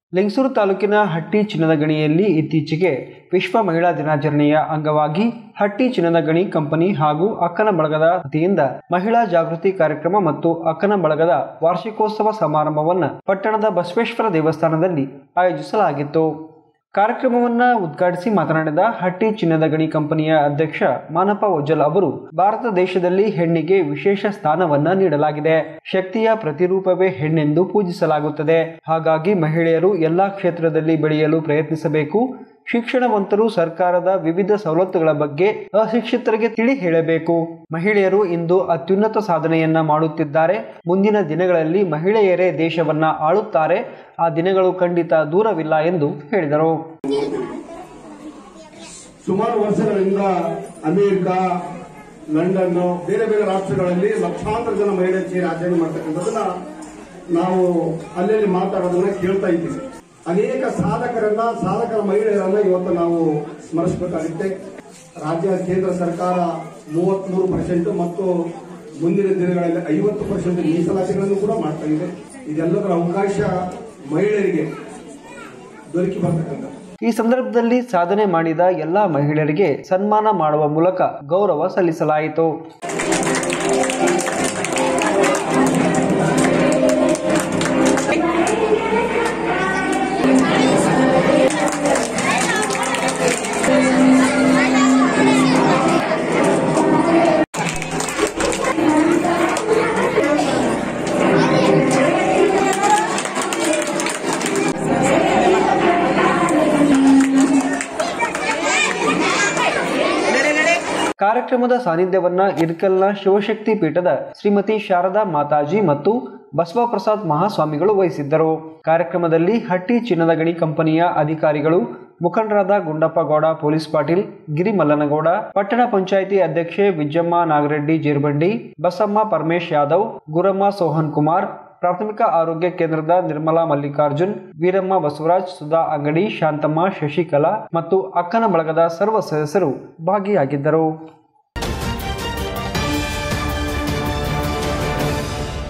ಲಿಂಗಸೂರು ತಾಲೂಕಿನ ಹಟ್ಟಿ ಚಿನ್ನದ ಗಣಿಯಲ್ಲಿ ಇತ್ತೀಚೆಗೆ ವಿಶ್ವ ಮಹಿಳಾ ದಿನಾಚರಣೆಯ ಅಂಗವಾಗಿ ಹಟ್ಟಿ ಚಿನ್ನದ ಗಣಿ ಕಂಪನಿ ಹಾಗೂ ಅಕ್ಕನ ಬಳಗದ ವತಿಯಿಂದ ಮಹಿಳಾ ಜಾಗೃತಿ ಕಾರ್ಯಕ್ರಮ ಮತ್ತು ಅಕ್ಕನ ಬಳಗದ ವಾರ್ಷಿಕೋತ್ಸವ ಸಮಾರಂಭವನ್ನು ಪಟ್ಟಣದ ಬಸವೇಶ್ವರ ದೇವಸ್ಥಾನದಲ್ಲಿ ಆಯೋಜಿಸಲಾಗಿತ್ತು ಕಾರ್ಯಕ್ರಮವನ್ನ ಉದ್ಘಾಟಿಸಿ ಮಾತನಾಡಿದ ಹಟ್ಟಿ ಚಿನ್ನದ ಗಣಿ ಕಂಪನಿಯ ಅಧ್ಯಕ್ಷ ಮಾನಪ್ಪ ಒಜ್ಜಲ್ ಅವರು ಭಾರತ ದೇಶದಲ್ಲಿ ಹೆಣ್ಣಿಗೆ ವಿಶೇಷ ಸ್ಥಾನವನ್ನ ನೀಡಲಾಗಿದೆ ಶಕ್ತಿಯ ಪ್ರತಿರೂಪವೇ ಹೆಣ್ಣೆಂದು ಪೂಜಿಸಲಾಗುತ್ತದೆ ಹಾಗಾಗಿ ಮಹಿಳೆಯರು ಎಲ್ಲಾ ಕ್ಷೇತ್ರದಲ್ಲಿ ಬೆಳೆಯಲು ಪ್ರಯತ್ನಿಸಬೇಕು ಶಿಕ್ಷಣವಂತರು ಸರ್ಕಾರದ ವಿವಿಧ ಸವಲತ್ತುಗಳ ಬಗ್ಗೆ ಅಶಿಕ್ಷಿತರಿಗೆ ತಿಳಿ ಹೇಳಬೇಕು ಮಹಿಳೆಯರು ಇಂದು ಅತ್ಯುನ್ನತ ಸಾಧನೆಯನ್ನ ಮಾಡುತ್ತಿದ್ದಾರೆ ಮುಂದಿನ ದಿನಗಳಲ್ಲಿ ಮಹಿಳೆಯರೇ ದೇಶವನ್ನ ಆಳುತ್ತಾರೆ ಆ ದಿನಗಳು ಖಂಡಿತ ದೂರವಿಲ್ಲ ಎಂದು ಹೇಳಿದರು ಸುಮಾರು ವರ್ಷಗಳಿಂದ ಅಮೆರಿಕ ಲಂಡನ್ ಬೇರೆ ಬೇರೆ ರಾಷ್ಟ್ರಗಳಲ್ಲಿ ಲಕ್ಷಾಂತರ ಜನ ಮಹಿಳೆಯರು ಸೇರಿ ಆಚರಣೆ ಮಾಡ್ತಕ್ಕಂಥದ್ದನ್ನ ನಾವು ಅಲ್ಲಲ್ಲಿ ಮಾತಾಡೋದನ್ನ ಕೇಳ್ತಾ ಇದ್ದೀವಿ ಅನೇಕ ಸಾಧಕರನ್ನ ಸಾಧಕರ ಮಹಿಳೆಯರನ್ನ ಇವತ್ತು ನಾವು ಸ್ಮರಿಸಬೇಕಾಗುತ್ತೆ ರಾಜ್ಯ ಕೇಂದ್ರ ಸರ್ಕಾರ ಮೂವತ್ಮೂರು ಪರ್ಸೆಂಟ್ ಮತ್ತು ಮುಂದಿನ ದಿನಗಳಲ್ಲಿ ಐವತ್ತು ಪರ್ಸೆಂಟ್ ಮೀಸಲಾತಿಗಳನ್ನು ಕೂಡ ಮಾಡ್ತಾ ಇದೆ ಇದೆಲ್ಲದರ ಅವಕಾಶ ಮಹಿಳೆಯರಿಗೆ ದೊರಕಿ ಬರ್ತಕ್ಕಂಥ ಈ ಸಂದರ್ಭದಲ್ಲಿ ಸಾಧನೆ ಮಾಡಿದ ಎಲ್ಲಾ ಮಹಿಳೆಯರಿಗೆ ಸನ್ಮಾನ ಮಾಡುವ ಮೂಲಕ ಗೌರವ ಸಲ್ಲಿಸಲಾಯಿತು ಕಾರ್ಯಕ್ರಮದ ಸಾನ್ನಿಧ್ಯವನ್ನ ಇರ್ಕಲ್ನ ಶಿವಶಕ್ತಿ ಪೀಠದ ಶ್ರೀಮತಿ ಶಾರದಾ ಮಾತಾಜಿ ಮತ್ತು ಬಸವಪ್ರಸಾದ್ ಮಹಾಸ್ವಾಮಿಗಳು ವಹಿಸಿದ್ದರು ಕಾರ್ಯಕ್ರಮದಲ್ಲಿ ಹಟ್ಟಿ ಚಿನ್ನದ ಗಣಿ ಕಂಪನಿಯ ಅಧಿಕಾರಿಗಳು ಮುಖಂಡರಾದ ಗುಂಡಪ್ಪ ಗೌಡ ಪೊಲೀಸ್ ಪಾಟೀಲ್ ಗಿರಿ ಮಲ್ಲನಗೌಡ ಪಟ್ಟಣ ಪಂಚಾಯಿತಿ ಅಧ್ಯಕ್ಷೆ ವಿಜ್ಜಮ್ಮ ನಾಗರೆಡ್ಡಿ ಜೇರ್ಬಂಡಿ ಬಸಮ್ಮ ಪರಮೇಶ್ ಯಾದವ್ ಗುರಮ್ಮ ಸೋಹನ್ ಕುಮಾರ್ ಪ್ರಾಥಮಿಕ ಆರೋಗ್ಯ ಕೇಂದ್ರದ ನಿರ್ಮಲಾ ಮಲ್ಲಿಕಾರ್ಜುನ್ ವೀರಮ್ಮ ಬಸವರಾಜ್ ಸುಧಾ ಅಂಗಡಿ ಶಾಂತಮ್ಮ ಶಶಿಕಲಾ ಮತ್ತು ಅಕ್ಕನ ಬಳಗದ ಸರ್ವ ಸದಸ್ಯರು ಭಾಗಿಯಾಗಿದ್ದರು